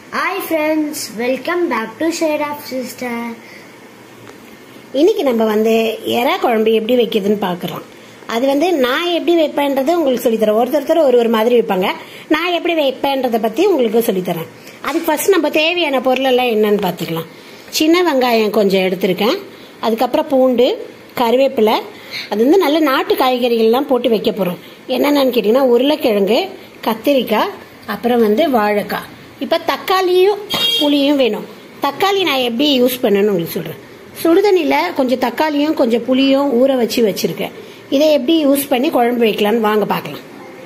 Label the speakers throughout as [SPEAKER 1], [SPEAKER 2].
[SPEAKER 1] hi friends welcome back to shade of sister
[SPEAKER 2] இன்னைக்கு நம்ம வந்து எறா குழம்பு எப்படி வைக்கிறதுன்னு பார்க்குறோம் அது வந்து நான் எப்படி வைப்பேன்றது உங்களுக்கு சொல்லித்தரேன் ஒருத்தர் ஒரு ஒரு மாதிரி வைப்பாங்க நான் எப்படி வைப்பேன்றதை பற்றி உங்களுக்கு சொல்லித்தரேன் அதுக்கு ஃபர்ஸ்ட் நம்ம தேவையான பொருள் எல்லாம் என்னன்னு பார்த்துக்கலாம் சின்ன வெங்காயம் கொஞ்சம் எடுத்திருக்கேன் அதுக்கப்புறம் பூண்டு கருவேப்பிலை அது வந்து நல்ல நாட்டு காய்கறிகள்லாம் போட்டு வைக்க போகிறோம் என்னென்னு கேட்டிங்கன்னா உருளைக்கிழங்கு கத்திரிக்காய் அப்புறம் வந்து வாழைக்காய் இப்போ தக்காளியும் புளியும் வேணும் தக்காளி நான் எப்படி யூஸ் பண்ணணும்னு உங்களுக்கு சொல்கிறேன் சுடுதண்ணியில் கொஞ்சம் தக்காளியும் கொஞ்சம் புளியும் ஊற வச்சு வச்சுருக்கேன் இதை எப்படி யூஸ் பண்ணி குழம்பு வைக்கலான்னு வாங்க பார்க்கலாம்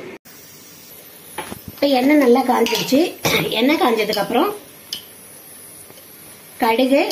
[SPEAKER 2] இப்போ எண்ணெய் நல்லா காஞ்சிடுச்சு எண்ணெய் காஞ்சதுக்கப்புறம் கடுகு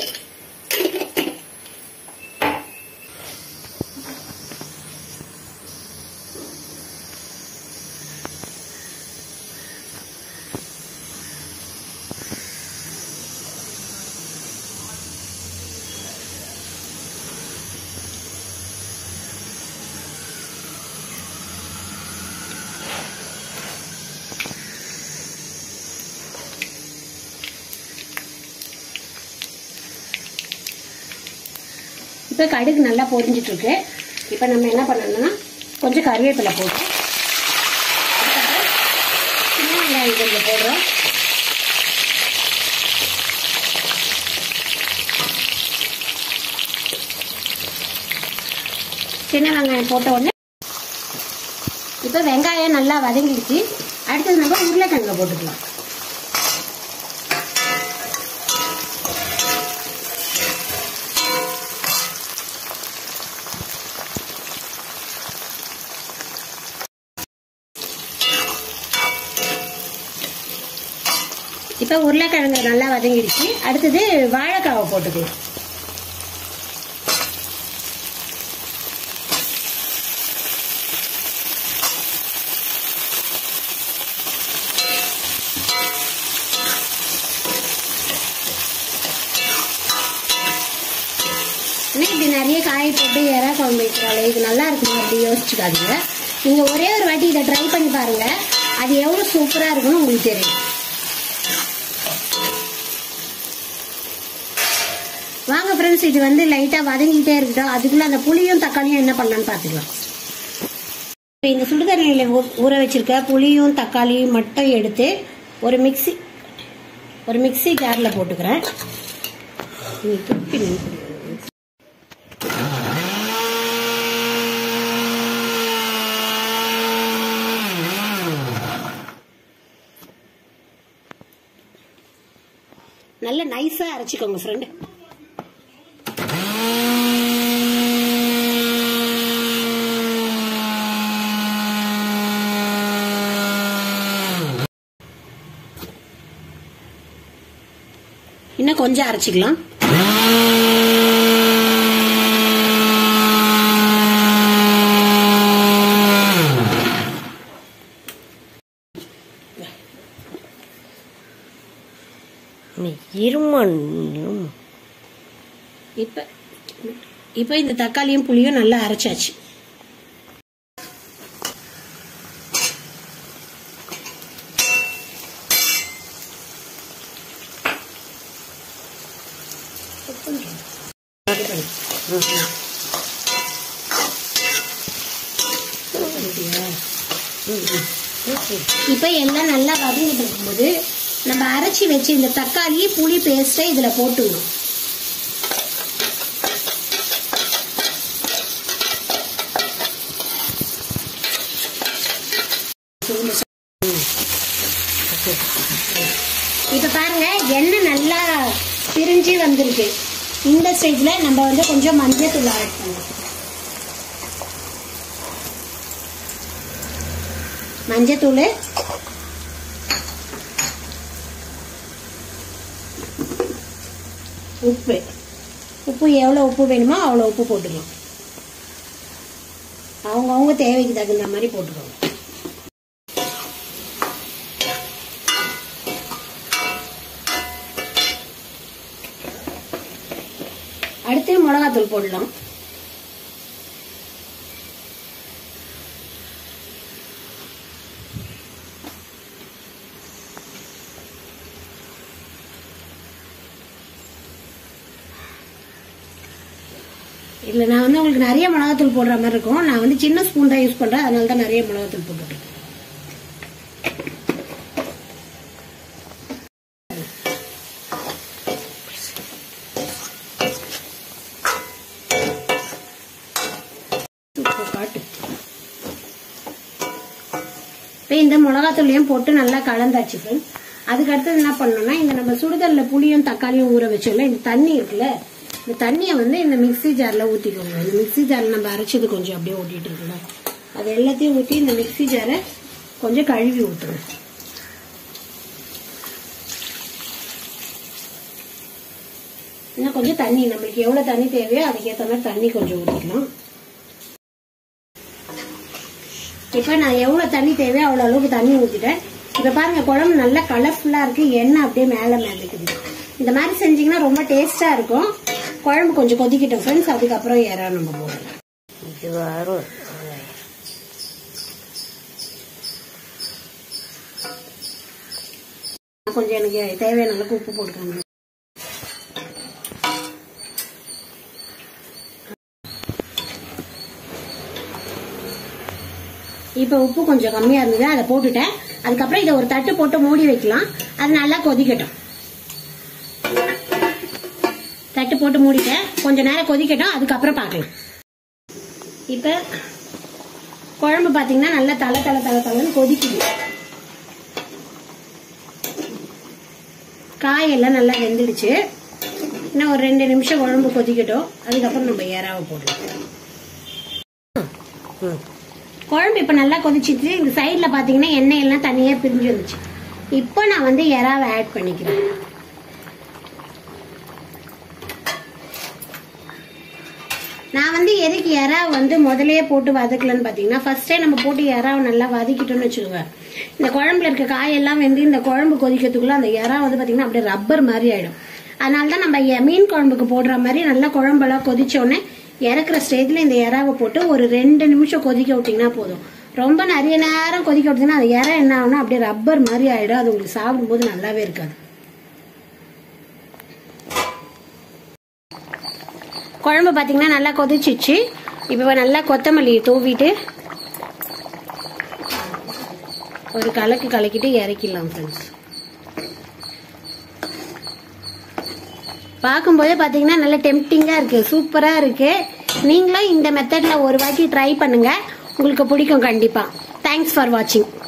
[SPEAKER 2] இப்போ கடுகு நல்லா பொரிஞ்சிட்டு இருக்கு இப்போ நம்ம என்ன பண்ணணும்னா கொஞ்சம் கருவேப்பிலை போட்டு அதுக்கப்புறம் சின்ன வெங்காயம் கொஞ்சம் போடுறோம் சின்ன வெங்காயம் போட்ட உடனே இப்போ வெங்காயம் நல்லா வதங்கிடுச்சு அடுத்தது நம்ம உருளைக்கிழங்க போட்டுக்கலாம் இப்போ உருளைக்கிழங்கு நல்லா வதங்கிடுச்சு அடுத்தது வாழைக்காவை போட்டுக்கலாம் ஆனால் இப்படி நிறைய காய் போட்டு இறா குழம்பு வைக்கிறாள் இது நல்லா இருக்குமா அப்படி யோசிச்சுக்காதீங்க நீங்கள் ஒரே ஒரு வாட்டி இதை ட்ரை பண்ணி பாருங்க அது எவ்வளோ சூப்பராக இருக்குன்னு உங்களுக்கு தெரியும் வாங்க ஃப்ரெண்ட்ஸ் இது வந்து லைட்டாக வதங்கிட்டே இருக்கட்டும் அதுக்குள்ள அந்த புளியும் தக்காளியும் என்ன பண்ணலான்னு பார்த்துக்கலாம் இப்போ இந்த சுடுதண்ணியில் ஊற வச்சிருக்க புளியும் தக்காளியும் மட்டும் எடுத்து ஒரு மிக்ஸி ஒரு மிக்ஸி ஜாரில் போட்டுக்கிறேன் நீ துப்பி நின்னு நல்ல நைஸாக அரைச்சிக்கோங்க ஃப்ரெண்டு இன்னும் கொஞ்சம் அரைச்சிக்கலாம்
[SPEAKER 3] இருமண்ணும்
[SPEAKER 2] இப்போ இப்போ இந்த தக்காளியும் புளியும் நல்லா அரைச்சாச்சு இப்போ எல்லாம் நல்லா வதங்கிட்டு இருக்கும்போது நம்ம அரைச்சி வச்சு இந்த தக்காளி புளி பேஸ்ட்டை இதில் போட்டுக்கணும் இப்போ பாருங்க எண்ணெய் நல்லா பிரிஞ்சு வந்திருக்கு இந்த ஸ்டேஜ்ல நம்ம வந்து கொஞ்சம் மஞ்சள் தூள் ஆட் பண்ணலாம் மஞ்சத்தூள் உப்பு உப்பு எவ்வளோ உப்பு வேணுமோ அவ்வளோ உப்பு போட்டுக்கலாம் அவங்கவுங்க தேவைக்கு தகுந்த மாதிரி போட்டுக்கோங்க அடுத்து மிளகாத்தூள் போடலாம் இல்லை நான் வந்து உங்களுக்கு நிறைய மிளகாத்தூள் போடுற மாதிரி இருக்கும் நான் வந்து சின்ன ஸ்பூன் தான் யூஸ் பண்ணுறேன் அதனால தான் நிறைய மிளகாத்தூள் போட்டுருக்கேன் இப்போ காட்டு இப்போ இந்த மிளகாத்தூளையும் போட்டு நல்லா கலந்தாச்சு ஃப்ரெண்ட்ஸ் அதுக்கு அடுத்தது என்ன பண்ணணும்னா இந்த நம்ம சுடுதல்ல புளியும் தக்காளியும் ஊற வச்சோம்ல இந்த தண்ணி இருக்குல்ல இந்த தண்ணியை வந்து இந்த மிக்ஸி ஜார்ல ஊத்திக்கோங்க இந்த மிக்ஸி ஜார்ல நம்ம அரைச்சது கொஞ்சம் அப்படியே ஓட்டிட்டு இருக்குல்ல அது எல்லாத்தையும் ஊற்றி இந்த மிக்ஸி ஜாரை கொஞ்சம் கழுவி ஊற்றுங்க இன்னும் கொஞ்சம் தண்ணி நம்மளுக்கு எவ்வளவு தண்ணி தேவையோ அதுக்கேற்ற மாதிரி தண்ணி கொஞ்சம் ஊற்றிக்கலாம் இப்போ நான் எவ்வளவு தண்ணி தேவையோ அவ்வளவு அளவுக்கு தண்ணி ஊத்திட்டேன் இப்ப பாருங்க குழம்பு நல்லா கலர்ஃபுல்லா இருக்கு எண்ணெய் அப்படியே மேல மிதக்குது இந்த மாதிரி செஞ்சீங்கன்னா ரொம்ப டேஸ்டா இருக்கும் குழம்பு கொஞ்சம் கொதிக்கிட்டோம் ஃப்ரெண்ட்ஸ் அதுக்கப்புறம் இறா நம்ம போடலாம்
[SPEAKER 1] இது வரும்
[SPEAKER 2] கொஞ்சம் எனக்கு தேவையான அளவுக்கு உப்பு போட்டுக்கோங்க இப்போ உப்பு கொஞ்சம் கம்மியா இருந்தது அதை போட்டுட்டேன் அதுக்கப்புறம் இதை ஒரு தட்டு போட்டு மூடி வைக்கலாம் அது நல்லா கொதிக்கட்டும் தட்டு போட்டு மூடிட்டேன் கொஞ்ச நேரம் கொதிக்கட்டும் அதுக்கப்புறம் பார்க்கலாம் இப்போ குழம்பு பார்த்தீங்கன்னா நல்லா தலை தலை தலை தலைன்னு கொதிக்குது காயெல்லாம் நல்லா வெந்துடுச்சு இன்னும் ஒரு ரெண்டு நிமிஷம் குழம்பு கொதிக்கட்டும் அதுக்கப்புறம் நம்ம ஏறாவை போடலாம் குழம்பு இப்போ நல்லா கொதிச்சிச்சு இந்த சைடில் பார்த்தீங்கன்னா எண்ணெய் எல்லாம் தனியாக பிரிஞ்சு வந்துச்சு இப்போ நான் வந்து எறாவை ஆட் பண்ணிக்கிறேன் நான் வந்து எதுக்கு எறா வந்து முதல்லயே போட்டு வதக்கலன்னு பார்த்தீங்கன்னா ஃபர்ஸ்டே நம்ம போட்டு எறாவை நல்லா வதக்கிட்டோம்னு வச்சுக்கோங்க இந்த குழம்புல இருக்க காயெல்லாம் வந்து இந்த குழம்பு கொதிக்கிறதுக்குள்ள அந்த எறா வந்து பார்த்தீங்கன்னா அப்படியே ரப்பர் மாதிரி ஆயிடும் அதனால தான் நம்ம எ- மீன் குழம்புக்கு போடுற மாதிரி நல்லா குழம்பெல்லாம் கொதிச்ச உடனே இறக்குற ஸ்டேஜ்ல இந்த எறாவை போட்டு ஒரு ரெண்டு நிமிஷம் கொதிக்க விட்டீங்கன்னா போதும் ரொம்ப நிறைய நேரம் கொதிக்க விட்டீங்கன்னா அது இறை என்ன ஆகும்னா அப்படியே ரப்பர் மாதிரி ஆயிடும் அது உங்களுக்கு சாப்பிடும்போது நல்லாவே இருக்காது குழம்பு பார்த்தீங்கன்னா நல்லா கொதிச்சிச்சு இப்போ நல்லா கொத்தமல்லி தூவிட்டு ஒரு கலக்கு கலக்கிட்டு இறக்கிடலாம் ஃப்ரெண்ட்ஸ் பார்க்கும்போதே பார்த்தீங்கன்னா நல்ல டெம்டிங்காக இருக்குது சூப்பராக இருக்குது நீங்களும் இந்த மெத்தடில் ஒரு வாட்டி ட்ரை பண்ணுங்கள் உங்களுக்கு பிடிக்கும் கண்டிப்பாக தேங்க்ஸ் ஃபார் வாட்சிங்